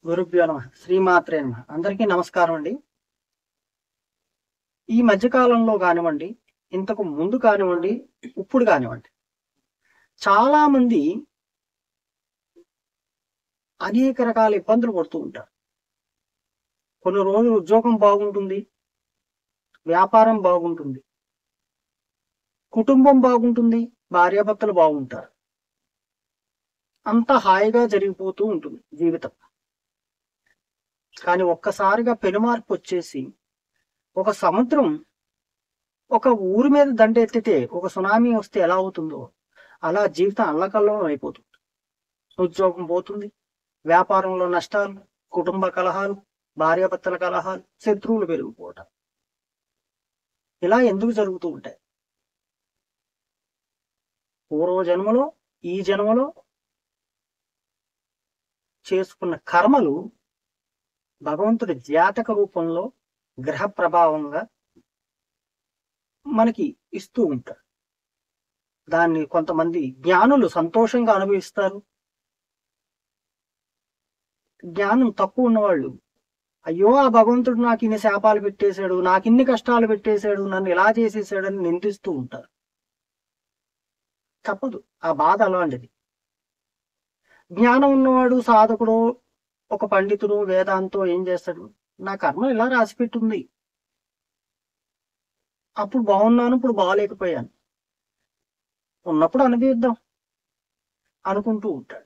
గురుభ్యో నమ శ్రీమాత్రే నమ అందరికీ నమస్కారం అండి ఈ మధ్యకాలంలో కానివ్వండి ఇంతకు ముందు కానివ్వండి ఇప్పుడు కానివ్వండి చాలా మంది అనేక రకాల ఇబ్బందులు పడుతూ ఉంటారు కొన్ని రోజులు ఉద్యోగం బాగుంటుంది వ్యాపారం బాగుంటుంది కుటుంబం బాగుంటుంది భార్యాభర్తలు బాగుంటారు అంతా హాయిగా జరిగిపోతూ ఉంటుంది జీవితం కానీ ఒక్కసారిగా పెనుమార్పు వచ్చేసి ఒక సముద్రం ఒక ఊరి మీద దండెత్తితే ఒక సునామీ వస్తే ఎలా అవుతుందో అలా జీవితం అల్లకల్లం అయిపోతుంది ఉద్యోగం పోతుంది వ్యాపారంలో నష్టాలు కుటుంబ కలహాలు భార్యాభర్తల కలహాలు శత్రువులు పెరిగిపోవటం ఇలా ఎందుకు జరుగుతూ ఉంటాయి పూర్వ జన్మలో ఈ జన్మలో చేసుకున్న కర్మలు భగవంతుడి జాతక రూపంలో గ్రహ ప్రభావంగా మనకి ఇస్తూ ఉంటారు దాన్ని కొంతమంది జ్ఞానులు సంతోషంగా అనుభవిస్తారు జ్ఞానం తక్కువ ఉన్నవాళ్ళు అయ్యో ఆ భగవంతుడు నాకు ఇన్ని శాపాలు పెట్టేశాడు నాకు ఇన్ని కష్టాలు పెట్టేశాడు నన్ను ఇలా చేసేసాడని నిందిస్తూ ఉంటారు తప్పదు ఆ బాధ అలాంటిది జ్ఞానం ఉన్నవాడు సాధకుడు ఒక పండితుడు వేదాంతో ఏం చేస్తాడు నా కర్మ ఇలా రాసిపెట్టుంది అప్పుడు బాగున్నాను ఇప్పుడు బాగాలేకపోయాను ఉన్నప్పుడు అనుభవిద్దాం అనుకుంటూ ఉంటాడు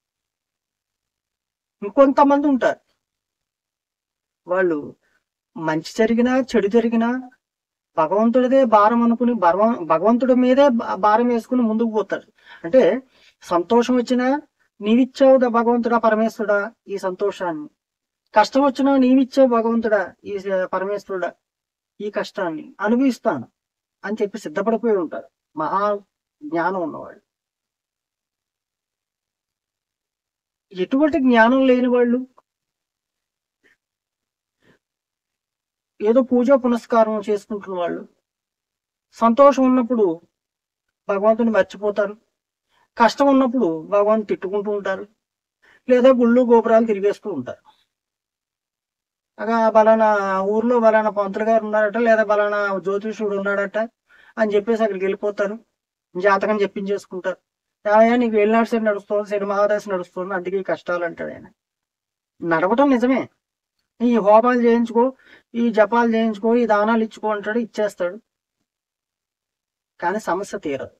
ఇంకొంతమంది ఉంటారు వాళ్ళు మంచి జరిగినా చెడు జరిగినా భగవంతుడిదే భారం అనుకుని భగవం భగవంతుడి మీదే భా- భారం వేసుకుని ముందుకు పోతాడు అంటే సంతోషం వచ్చినా నీవిచ్చావు దా భగవంతుడా పరమేశ్వరుడా ఈ సంతోషాన్ని కష్టం వచ్చినా నీవిచ్చావు భగవంతుడా ఈ స- పరమేశ్వరుడా ఈ కష్టాన్ని అనుభవిస్తాను అని చెప్పి సిద్ధపడిపోయి ఉంటారు మహా జ్ఞానం ఉన్నవాళ్ళు ఎటువంటి జ్ఞానం లేని వాళ్ళు ఏదో పూజ పునస్కారం చేసుకుంటున్న వాళ్ళు సంతోషం ఉన్నప్పుడు భగవంతుని మర్చిపోతారు కష్టం ఉన్నప్పుడు భగవాన్ తిట్టుకుంటూ ఉంటారు లేదా గుళ్ళు గోపురాలు తిరిగేస్తూ ఉంటారు అగా బలానా ఊర్లో బలానా పంతులు గారు ఉన్నారట లేదా బలానా జ్యోతిషుడు ఉన్నాడట అని చెప్పేసి అక్కడికి వెళ్ళిపోతారు జాతకం చెప్పించేసుకుంటారు ఏమయ్యా నీకు వెళ్ళినాడు సరే నడుస్తుంది శని మహాదశ నడుస్తుంది అందుకే ఈ కష్టాలు అంటాడు ఆయన నడవటం నిజమే ఈ హోమాలు చేయించుకో ఈ జపాలు చేయించుకో ఈ దానాలు ఇచ్చుకో అంటాడు ఇచ్చేస్తాడు కానీ సమస్య తీరదు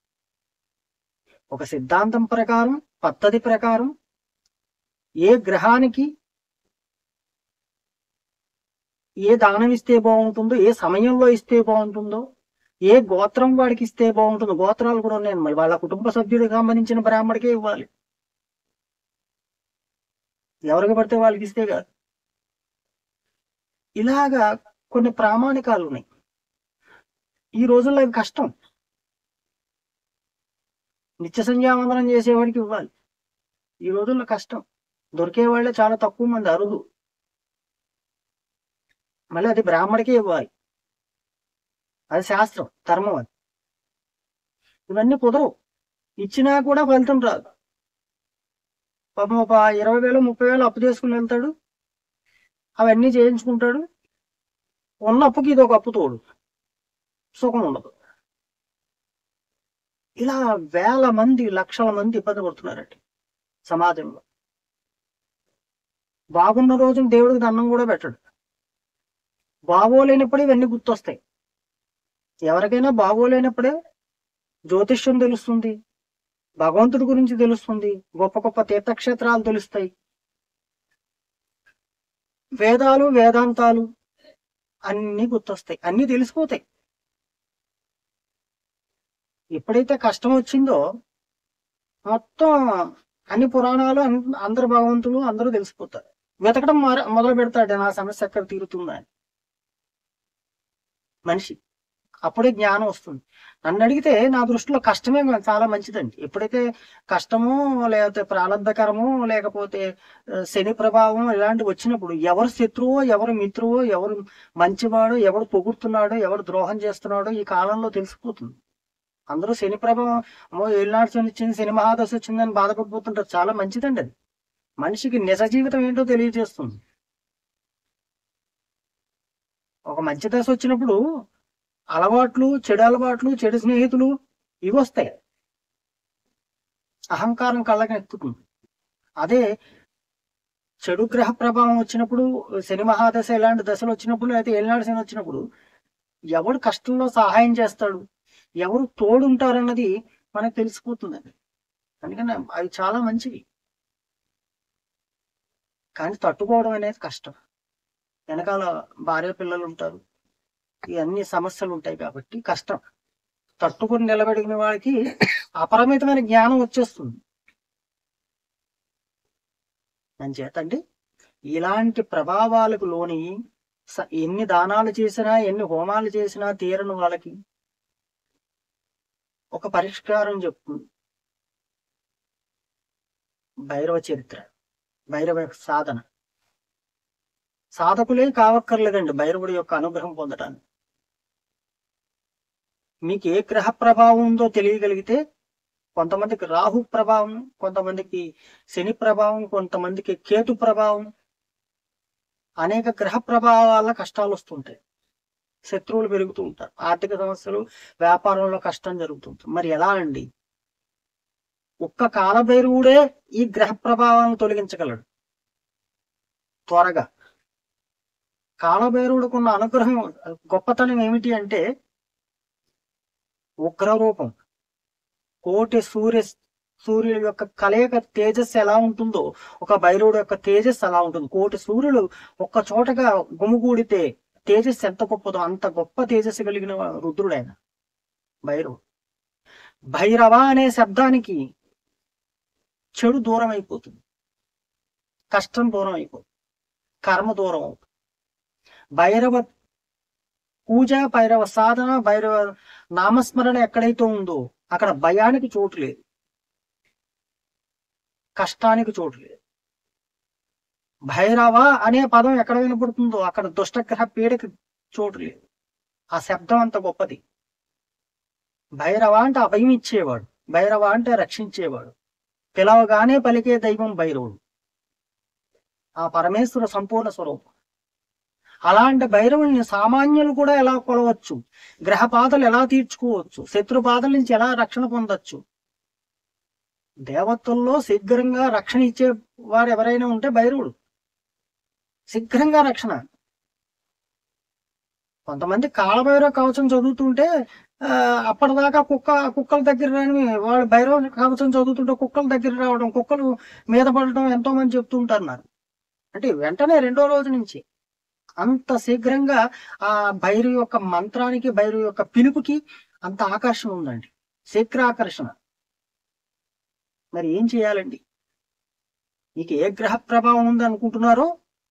ఒక సిద్ధాంతం ప్రకారం పద్ధతి ప్రకారం ఏ గ్రహానికి ఏ దానం ఇస్తే బాగుంటుందో ఏ సమయంలో ఇస్తే బాగుంటుందో ఏ గోత్రం వాడికి ఇస్తే బాగుంటుందో గోత్రాలు కూడా ఉన్నాయి మరి వాళ్ళ కుటుంబ సభ్యుడికి సంబంధించిన బ్రాహ్మడికే ఇవ్వాలి ఎవరికి పడితే వాళ్ళకి ఇస్తే కాదు ఇలాగా కొన్ని ప్రామాణికాలు ఉన్నాయి ఈ రోజుల్లో అవి కష్టం నిత్య సంధ్యావందనం చేసేవాడికి ఇవ్వాలి ఈ రోజుల్లో కష్టం దొరికే వాళ్ళే చాలా తక్కువ మంది అరుదు మళ్ళీ అది బ్రాహ్మడికే ఇవ్వాలి అది శాస్త్రం ధర్మం అది ఇవన్నీ కుదరవు ఇచ్చినా కూడా ఫలితం రాదు పాపం ఒక ఇరవై వేలు ముప్పై వేలు అప్పు చేసుకుని వెళ్తాడు అవన్నీ చేయించుకుంటాడు ఉన్న అప్పుకి ఇది ఒక అప్పు తోడు సుఖం ఉండదు ఇలా వేల మంది లక్షల మంది ఇబ్బంది పడుతున్నారండి సమాజంలో బాగున్న రోజున దేవుడికి దండం కూడా పెట్టడు బాగోలేనప్పుడే ఇవన్నీ గుర్తొస్తాయి ఎవరికైనా బాగోలేనప్పుడే జ్యోతిష్యం తెలుస్తుంది భగవంతుడి గురించి తెలుస్తుంది గొప్ప గొప్ప తీర్థక్షేత్రాలు తెలుస్తాయి వేదాలు వేదాంతాలు అన్నీ గుర్తొస్తాయి అన్నీ తెలిసిపోతాయి ఎప్పుడైతే కష్టం వచ్చిందో మొత్తం అన్ని పురాణాలు అన్- అందరు భగవంతులు అందరూ తెలిసిపోతారు వెతకడం మొర- మొదలు పెడతాడు నా సమస్య ఎక్కడ తీరుతుందా అని మనిషి అప్పుడే జ్ఞానం వస్తుంది నన్ను అడిగితే నా దృష్టిలో కష్టమే చాలా మంచిదండి ఎప్పుడైతే కష్టమో లేకపోతే ప్రారంధకరమో లేకపోతే ఆ, శని ప్రభావం ఇలాంటివి వచ్చినప్పుడు ఎవరు శత్రువో ఎవరు మిత్రువో ఎవరు మంచివాడో ఎవరు పొగుడుతున్నాడో ఎవరు ద్రోహం చేస్తున్నాడో ఈ కాలంలో తెలిసిపోతుంది అందరూ శని ప్రభావం అమ్మో ఏళ్ళనాడు శని వచ్చింది శని మహాదశ వచ్చిందని బాధపడిపోతుంటారు చాలా మంచిదండి అది మనిషికి నిజ జీవితం ఏంటో తెలియజేస్తుంది ఒక మంచి దశ వచ్చినప్పుడు అలవాట్లు చెడు అలవాట్లు చెడు స్నేహితులు ఇవి వస్తాయి అహంకారం కళ్ళకి ఎక్కుతుంది అదే చెడు గ్రహ ప్రభావం వచ్చినప్పుడు శని మహాదశ ఇలాంటి దశలు వచ్చినప్పుడు అయితే ఏలినాడు శని వచ్చినప్పుడు ఎవడు కష్టంలో సహాయం చేస్తాడు ఎవరు తోడుంటారన్నది మనకు తెలిసిపోతుంది అందుకని అవి చాలా మంచివి కానీ తట్టుకోవడం అనేది కష్టం వెనకాల భార్య పిల్లలు ఉంటారు ఇవన్నీ సమస్యలు ఉంటాయి కాబట్టి కష్టం తట్టుకుని నిలబడిన వాడికి అపరిమితమైన జ్ఞానం వచ్చేస్తుంది అంచేతండి ఇలాంటి ప్రభావాలకు లోని స- ఎన్ని దానాలు చేసినా ఎన్ని హోమాలు చేసినా తీరని వాళ్ళకి ఒక పరిష్కారం చెప్తుంది భైరవ చరిత్ర భైరవ సాధన సాధకులే కావక్కర్లేదండి భైరవుడి యొక్క అనుగ్రహం పొందటానికి మీకు ఏ గ్రహ ప్రభావం ఉందో తెలియగలిగితే కొంతమందికి రాహు ప్రభావం కొంతమందికి శని ప్రభావం కొంతమందికి కేతు ప్రభావం అనేక గ్రహ ప్రభావాల కష్టాలు వస్తుంటాయి శత్రువులు పెరుగుతూ ఉంటారు ఆర్థిక సమస్యలు వ్యాపారంలో కష్టం జరుగుతుంది మరి ఎలా అండి ఒక్క కాలభైరవుడే ఈ గ్రహ ప్రభావాలను తొలగించగలడు త్వరగా కాలభైరవుడికున్న అనుగ్రహం గొప్పతనం ఏమిటి అంటే ఉగ్ర రూపం కోటి సూర్య సూర్యుడి యొక్క కలయిక తేజస్సు ఎలా ఉంటుందో ఒక భైరవుడు యొక్క తేజస్సు అలా ఉంటుంది కోటి సూర్యుడు ఒక్క చోటగా గుమిగూడితే తేజస్సు ఎంత గొప్పదో అంత గొప్ప తేజస్సు కలిగిన రుద్రుడు ఆయన భైరవుడు భైరవ అనే శబ్దానికి చెడు దూరం అయిపోతుంది కష్టం దూరం అయిపోతుంది కర్మ దూరం అవుతుంది భైరవ పూజ భైరవ సాధన భైరవ నామస్మరణ ఎక్కడైతే ఉందో అక్కడ భయానికి చోటు లేదు కష్టానికి చోటు లేదు భైరవ అనే పదం ఎక్కడ వినపడుతుందో అక్కడ దుష్టగ్రహ పీడకి చోటు లేదు ఆ శబ్దం అంత గొప్పది భైరవ అంటే అభయం ఇచ్చేవాడు భైరవ అంటే రక్షించేవాడు పిలవగానే పలికే దైవం భైరవుడు ఆ పరమేశ్వర సంపూర్ణ స్వరూపం అలాంటి భైరవుల్ని సామాన్యులు కూడా ఎలా కొలవచ్చు గ్రహ బాధలు ఎలా తీర్చుకోవచ్చు శత్రు బాధల నుంచి ఎలా రక్షణ పొందొచ్చు దేవతల్లో శీఘ్రంగా రక్షణ ఇచ్చే వారు ఎవరైనా ఉంటే భైరవుడు శీఘ్రంగా రక్షణ కొంతమంది కాలభైరవ కవచం చదువుతుంటే ఆ, అప్పటిదాకా కుక్క కుక్కల దగ్గర రాని వాళ్ళు భైరవ కవచం చదువుతుంటే కుక్కల దగ్గర రావడం కుక్కలు మీద పడటం ఎంతో మంది చెప్తుంటారు నాకు అంటే వెంటనే రెండో రోజు నుంచి అంత శీఘ్రంగా ఆ భైరవి యొక్క మంత్రానికి భైరవి యొక్క పిలుపుకి అంత ఆకర్షణ ఉందండి శీఘ్ర ఆకర్షణ మరి ఏం చేయాలండి మీకు ఏ గ్రహ ప్రభావం ఉంది అనుకుంటున్నారో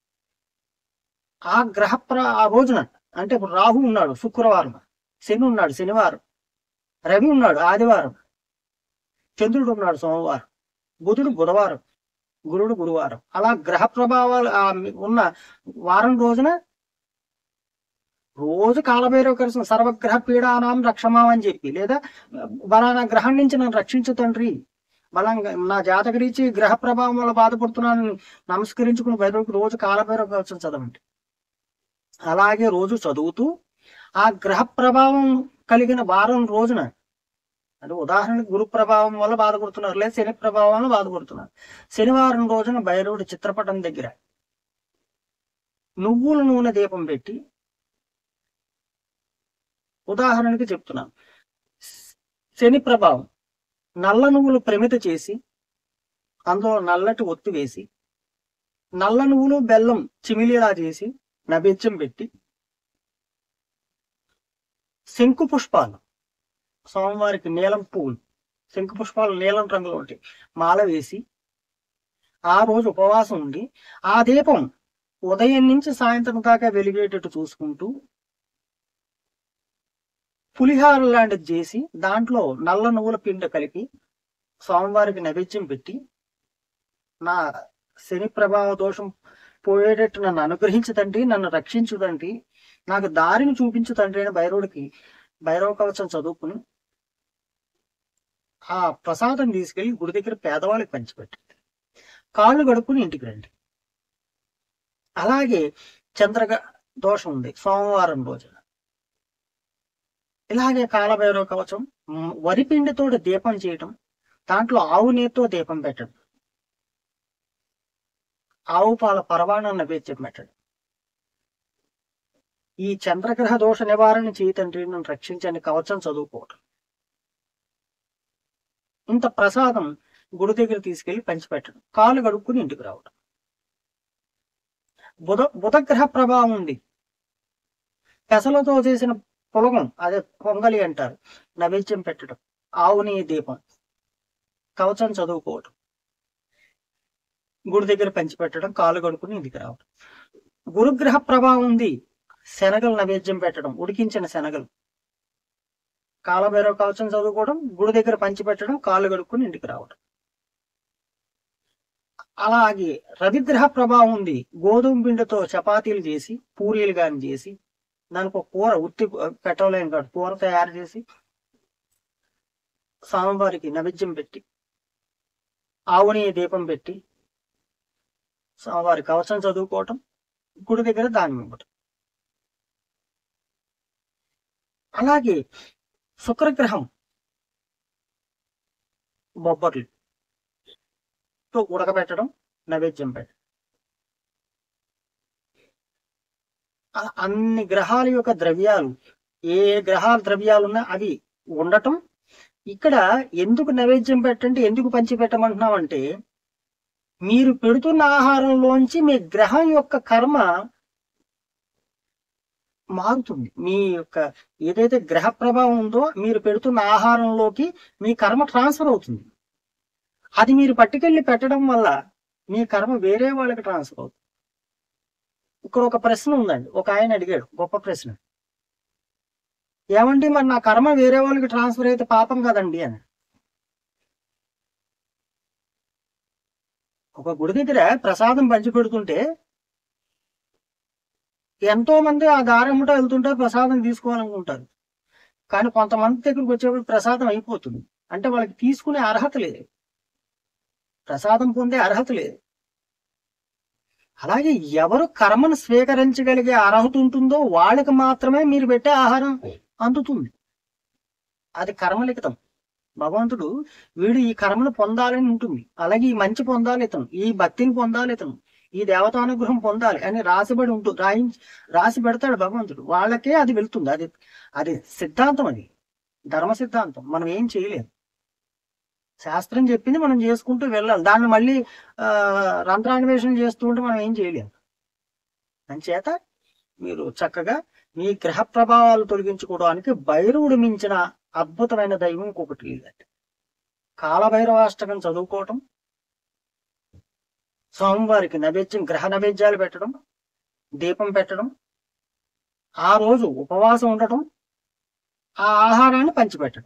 ఆ గ్రహ ప్ర ఆ రోజున అంటే ఇప్పుడు రాహు ఉన్నాడు శుక్రవారం శని ఉన్నాడు శనివారం రవి ఉన్నాడు ఆదివారం చంద్రుడు ఉన్నాడు సోమవారం బుధుడు బుధవారం గురుడు గురువారం అలా గ్రహ ప్రభావాలు ఆ ఉన్న వారం రోజున రోజు కాలభైరవ కలిసిన సర్వగ్రహ పీడానాం రక్షమాం అని చెప్పి లేదా బలానా గ్రహం నుంచి నన్ను రక్షించు తండ్రి బలంగా నా జాతక రీచి గ్రహ ప్రభావం వల్ల బాధపడుతున్నాను నమస్కరించుకుని భైరవుడికి రోజు కాలభైరవ కవచం చదవండి అలాగే రోజు చదువుతూ ఆ గ్రహ ప్రభావం కలిగిన వారం రోజున అంటే ఉదాహరణకు గురు ప్రభావం వల్ల బాధపడుతున్నారు లేదా శని ప్రభావం వల్ల బాధపడుతున్నారు శనివారం రోజున భైరవుడి చిత్రపటం దగ్గర నువ్వుల నూనె దీపం పెట్టి ఉదాహరణకి చెప్తున్నాను శని ప్రభావం నల్ల నువ్వులు ప్రమిత చేసి అందులో నల్లటి ఒత్తి వేసి నల్ల నువ్వులు బెల్లం చిమిలిలా చేసి నైవేద్యం పెట్టి శంకు పుష్పాలు స్వామివారికి నీలం పువ్వులు శంకు పుష్పాలు నీలం రంగులో ఉంటాయి మాల వేసి ఆ రోజు ఉపవాసం ఉండి ఆ దీపం ఉదయం నుంచి సాయంత్రం దాకా వెలిగేటట్టు చూసుకుంటూ పులిహార లాంటిది చేసి దాంట్లో నల్ల నువ్వుల పిండి కలిపి స్వామివారికి నైవేద్యం పెట్టి నా శని ప్రభావ దోషం పోయేటట్టు నన్ను అనుగ్రహించు తండ్రి నన్ను రక్షించు తండ్రి నాకు దారిని చూపించు తండ్రి అని భైరవుడికి భైరవ కవచం చదువుకుని ఆ ప్రసాదం తీసుకెళ్లి గుడి దగ్గర పేదవాళ్ళకి పంచిపెట్టండి కాళ్ళు కడుక్కుని ఇంటికి రండి అలాగే చంద్రగ దోషం ఉంది సోమవారం రోజున ఇలాగే కాలభైరవ కవచం మ్, వరిపిండితోటి దీపం చేయటం దాంట్లో ఆవు నీతో దీపం పెట్టడం ఆవు పాల పరవాణం నైవేద్యం పెట్టడం ఈ చంద్రగ్రహ దోష నివారణ చేయి తండ్రి నన్ను రక్షించని కవచం చదువుకోవటం ఇంత ప్రసాదం గుడి దగ్గర తీసుకెళ్లి పంచిపెట్టడం కాలు కడుక్కుని ఇంటికి రావడం బుధ బుధగ్రహ ప్రభావం ఉంది పెసలతో చేసిన పొలగం అదే పొంగలి అంటారు నైవేద్యం పెట్టడం ఆవుని దీపం కవచం చదువుకోవటం గుడి దగ్గర పంచిపెట్టడం కాలు కడుక్కుని ఇంటికి రావడం గురుగ్రహ ప్రభావం ఉంది శనగలు నైవేద్యం పెట్టడం ఉడికించిన శనగలు కాలభైరవ కవచం చదువుకోవడం గుడి దగ్గర పంచిపెట్టడం కాళ్ళు కడుక్కుని ఇంటికి రావడం అలాగే రవిగ్రహ ప్రభావం ఉంది గోధుమ పిండితో చపాతీలు చేసి పూరీలు కానీ చేసి దానికి ఒక కూర ఉత్తి పెట్టలేం కాదు కూర తయారు చేసి స్వామివారికి నైవేద్యం పెట్టి ఆవుని దీపం పెట్టి స్వామివారి కవచం చదువుకోవటం గుడి దగ్గర దానం ఇవ్వటం అలాగే శుక్రగ్రహం బొబ్బర్లు తో ఉడకబెట్టడం నైవేద్యం పెట్టడం అ- అన్ని గ్రహాల యొక్క ద్రవ్యాలు ఏ గ్రహాల ద్రవ్యాలు ఉన్నా అవి ఉండటం ఇక్కడ ఎందుకు నైవేద్యం పెట్టంటే ఎందుకు పంచి పెట్టమంటున్నామంటే మీరు పెడుతున్న ఆహారంలోంచి మీ గ్రహం యొక్క కర్మ మారుతుంది మీ యొక్క ఏదైతే గ్రహ ప్రభావం ఉందో మీరు పెడుతున్న ఆహారంలోకి మీ కర్మ ట్రాన్స్ఫర్ అవుతుంది అది మీరు పట్టుకెళ్ళి పెట్టడం వల్ల మీ కర్మ వేరే వాళ్ళకి ట్రాన్స్ఫర్ అవుతుంది ఇక్కడ ఒక ప్రశ్న ఉందండి ఒక ఆయన అడిగాడు గొప్ప ప్రశ్న ఏమండి మరి నా కర్మ వేరే వాళ్ళకి ట్రాన్స్ఫర్ అయితే పాపం కదండి అని ఒక గుడి దగ్గర ప్రసాదం పంచి పెడుతుంటే ఎంతో మంది ఆ దారముట వెళ్తుంటారు ప్రసాదం తీసుకోవాలనుకుంటారు కానీ కొంతమంది దగ్గరికి వచ్చేప్పుడు ప్రసాదం అయిపోతుంది అంటే వాళ్ళకి తీసుకునే అర్హత లేదు ప్రసాదం పొందే అర్హత లేదు అలాగే ఎవరు కర్మను స్వీకరించగలిగే అర్హత ఉంటుందో వాళ్ళకి మాత్రమే మీరు పెట్టే ఆహారం అందుతుంది అది కర్మలిఖితం భగవంతుడు వీడు ఈ కర్మను పొందాలని ఉంటుంది అలాగే ఈ మంచి పొందాలి ఇతను ఈ భక్తిని పొందాలి ఇతను ఈ దేవతానుగ్రహం పొందాలి అని రాసిబడి ఉంటుంది రాయించి రాసి పెడతాడు భగవంతుడు వాళ్ళకే అది వెళ్తుంది అది అది సిద్ధాంతం అది ధర్మ సిద్ధాంతం మనం ఏం చేయలేం శాస్త్రం చెప్పింది మనం చేసుకుంటూ వెళ్ళాలి దాన్ని మళ్ళీ ఆ రంధ్రాన్వేషణ చేస్తూ ఉంటే మనం ఏం చేయలేం అంచేత మీరు చక్కగా మీ గ్రహ ప్రభావాలు తొలగించుకోవడానికి భైరవుడు మించిన అద్భుతమైన దైవం ఇంకొకటి లేదండి కాలభైరవాష్టకం చదువుకోవటం స్వామివారికి నైవేద్యం గ్రహ నైవేద్యాలు పెట్టడం దీపం పెట్టడం ఆ రోజు ఉపవాసం ఉండటం ఆ ఆహారాన్ని పంచిపెట్టడం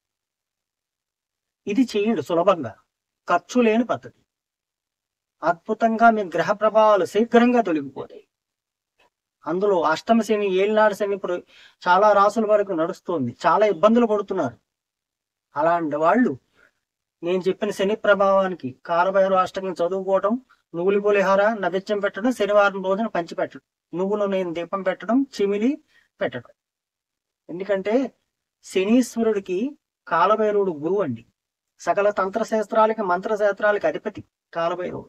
ఇది చేయండి సులభంగా ఖర్చు లేని పద్ధతి అద్భుతంగా మీ గ్రహ ప్రభావాలు శీఘ్రంగా తొలగిపోతాయి అందులో అష్టమ శని ఏలినాడు శని ఇప్పుడు చాలా రాసుల వరకు నడుస్తోంది చాలా ఇబ్బందులు పడుతున్నారు అలాంటి వాళ్ళు నేను చెప్పిన శని ప్రభావానికి కాలభైరవ అష్టకం చదువుకోవటం నువ్వులు పులిహార నైవేద్యం పెట్టడం శనివారం రోజున పంచిపెట్టడం నువ్వులు నేను దీపం పెట్టడం చిమిలి పెట్టడం ఎందుకంటే శనీశ్వరుడికి కాలభైరవుడు గురువు అండి సకల తంత్రశాస్త్రాలకి మంత్రశాస్త్రాలకి అధిపతి కాలభైరవుడు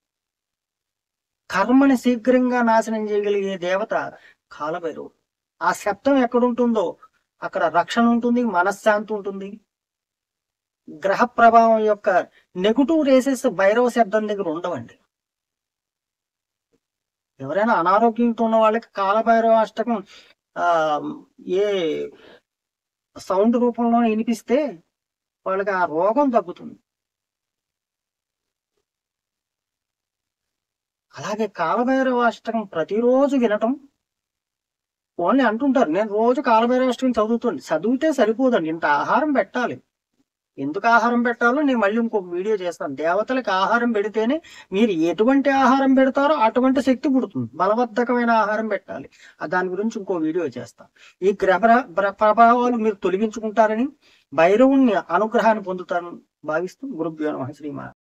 కర్మని శీఘ్రంగా నాశనం చేయగలిగే దేవత కాలభైరవుడు ఆ శబ్దం ఎక్కడుంటుందో అక్కడ రక్షణ ఉంటుంది మనశ్శాంతి ఉంటుంది గ్రహ ప్రభావం యొక్క నెగటివ్ రేసెస్ భైరవ శబ్దం దగ్గర ఉండవండి ఎవరైనా అనారోగ్యంతో ఉన్న వాళ్ళకి కాలభైరవ అష్టకం ఆ ఏ సౌండ్ రూపంలో వినిపిస్తే వాళ్ళకి ఆ రోగం తగ్గుతుంది అలాగే కాలభైరవ అష్టకం ప్రతిరోజు వినటం ఓన్లీ అంటుంటారు నేను రోజు కాలభైరవ అష్టకం చదువుతుంది చదివితే సరిపోదండి ఇంత ఆహారం పెట్టాలి ఎందుకు ఆహారం పెట్టాలో నేను మళ్ళీ ఇంకొక వీడియో చేస్తాను దేవతలకు ఆహారం పెడితేనే మీరు ఎటువంటి ఆహారం పెడతారో అటువంటి శక్తి పుడుతుంది బలవర్ధకమైన ఆహారం పెట్టాలి ఆ దాని గురించి ఇంకో వీడియో చేస్తాను ఈ గ్రహ ప్ర- ప్రభావాలు మీరు తొలగించుకుంటారని భైరవుణ్ణి అనుగ్రహాన్ని పొందుతారని భావిస్తూ గురుభ్యో నమః శ్రీమా